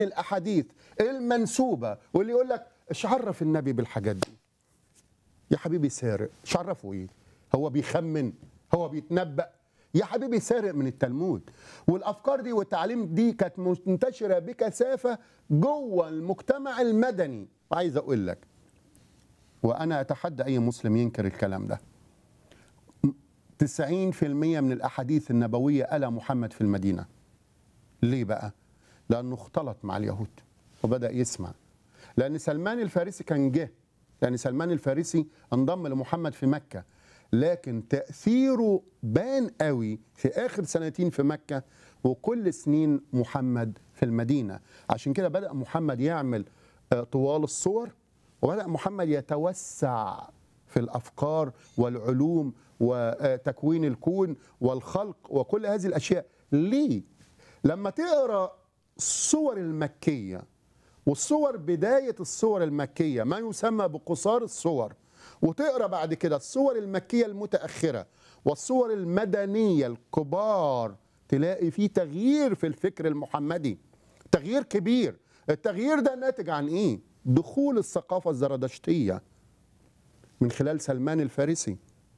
الاحاديث المنسوبه واللي يقول لك ايش عرف النبي بالحاجات دي يا حبيبي سارق ايش عرفه ايه هو بيخمن هو بيتنبأ يا حبيبي سارق من التلمود والافكار دي والتعليم دي كانت منتشره بكثافه جوه المجتمع المدني عايز اقول لك وانا اتحدى اي مسلم ينكر الكلام ده 90% من الاحاديث النبويه قالها محمد في المدينه ليه بقى لانه اختلط مع اليهود وبدا يسمع لان سلمان الفارسي كان جه لان سلمان الفارسي انضم لمحمد في مكه لكن تاثيره بان قوي في اخر سنتين في مكه وكل سنين محمد في المدينه عشان كده بدا محمد يعمل آه، طوال الصور وبدا محمد يتوسع في الافكار والعلوم وتكوين الكون والخلق وكل هذه الاشياء ليه لما تقرا الصور المكيه والصور بدايه الصور المكيه ما يسمى بقصار الصور وتقرا بعد كده الصور المكيه المتاخره والصور المدنيه الكبار تلاقي في تغيير في الفكر المحمدي تغيير كبير التغيير ده ناتج عن ايه دخول الثقافه الزرادشتيه من خلال سلمان الفارسي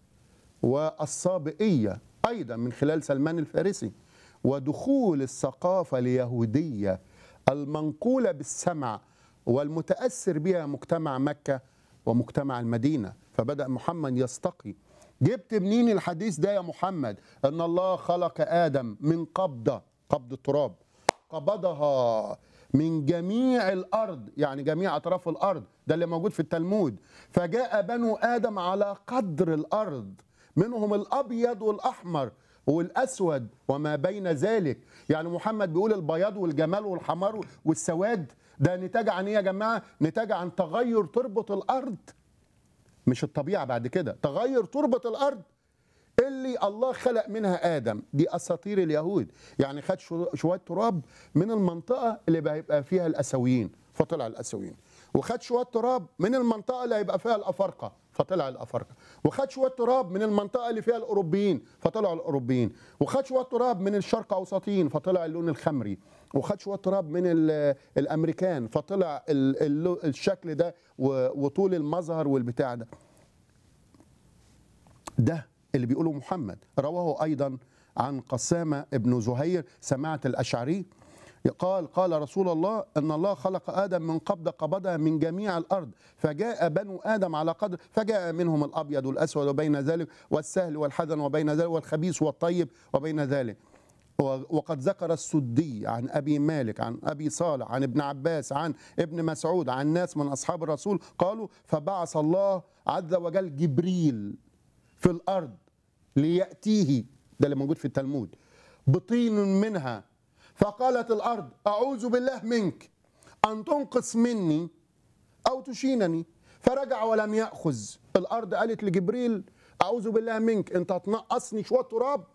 والصابئيه ايضا من خلال سلمان الفارسي ودخول الثقافه اليهوديه المنقوله بالسمع والمتاثر بها مجتمع مكه ومجتمع المدينه فبدا محمد يستقي جبت منين الحديث ده يا محمد ان الله خلق ادم من قبضه قبض التراب قبضها من جميع الارض يعني جميع اطراف الارض ده اللي موجود في التلمود فجاء بنو ادم على قدر الارض منهم الابيض والاحمر والاسود وما بين ذلك يعني محمد بيقول البياض والجمال والحمار والسواد ده نتاج عن ايه يا جماعه نتاج عن تغير تربه الارض مش الطبيعه بعد كده تغير تربه الارض اللي الله خلق منها ادم دي اساطير اليهود يعني خد شو- شويه تراب من المنطقه اللي هيبقى فيها الاسويين فطلع الاسويين وخد شويه تراب من المنطقه اللي هيبقى فيها الافارقه فطلع الافارقه وخد شويه تراب من المنطقه اللي فيها الاوروبيين فطلعوا الاوروبيين وخد شويه تراب من الشرق اوسطيين فطلع اللون الخمري وخد شويه تراب من ال- الامريكان فطلع ال- اللو- الشكل ده و- وطول المظهر والبتاع ده ده اللي بيقوله محمد رواه أيضا عن قسامة ابن زهير سماعة الأشعري قال قال رسول الله ان الله خلق ادم من قبضه قبضها من جميع الارض فجاء بنو ادم على قدر فجاء منهم الابيض والاسود وبين ذلك والسهل والحزن وبين ذلك والخبيث والطيب وبين ذلك وقد ذكر السدي عن ابي مالك عن ابي صالح عن ابن عباس عن ابن مسعود عن ناس من اصحاب الرسول قالوا فبعث الله عز وجل جبريل في الارض لياتيه ده اللي موجود في التلمود بطين منها فقالت الارض اعوذ بالله منك ان تنقص مني او تشينني فرجع ولم ياخذ الارض قالت لجبريل اعوذ بالله منك انت هتنقصني شويه تراب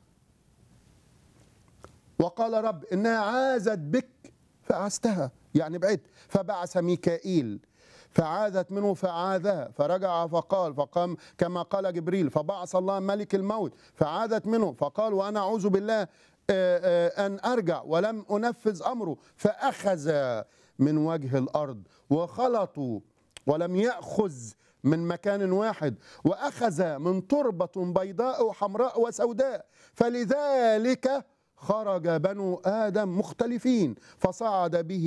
وقال رب انها عازت بك فعزتها يعني بعدت فبعث ميكائيل فعاذت منه فعاذها فرجع فقال فقام كما قال جبريل فبعث الله ملك الموت فعاذت منه فقال وانا اعوذ بالله آه، آه، ان ارجع ولم انفذ امره فاخذ من وجه الارض وخلطوا ولم ياخذ من مكان واحد واخذ من تربه بيضاء وحمراء وسوداء فلذلك خرج بنو ادم مختلفين فصعد به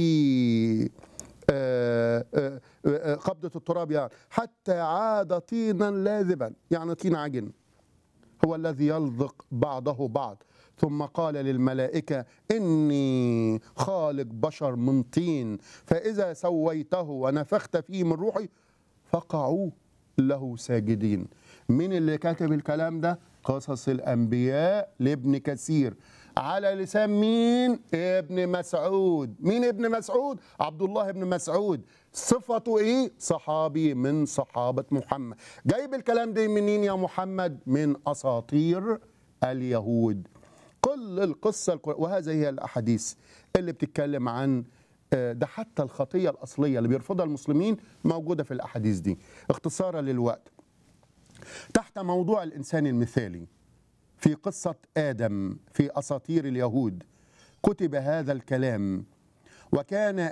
آه، آه، آه، قبضه التراب يعني حتى عاد طينا لاذبا يعني طين عجن هو الذي يلذق بعضه بعض ثم قال للملائكة إني خالق بشر من طين فإذا سويته ونفخت فيه من روحي فقعوا له ساجدين مين اللي كتب الكلام ده قصص الأنبياء لابن كثير على لسان مين ابن مسعود مين ابن مسعود عبد الله ابن مسعود صفته ايه صحابي من صحابة محمد جايب الكلام ده منين يا محمد من أساطير اليهود كل القصة القر- وهذه هي الأحاديث اللي بتتكلم عن آه، ده حتى الخطية الأصلية اللي بيرفضها المسلمين موجودة في الأحاديث دي اختصارا للوقت تحت موضوع الإنسان المثالي في قصة آدم في أساطير اليهود كتب هذا الكلام وكان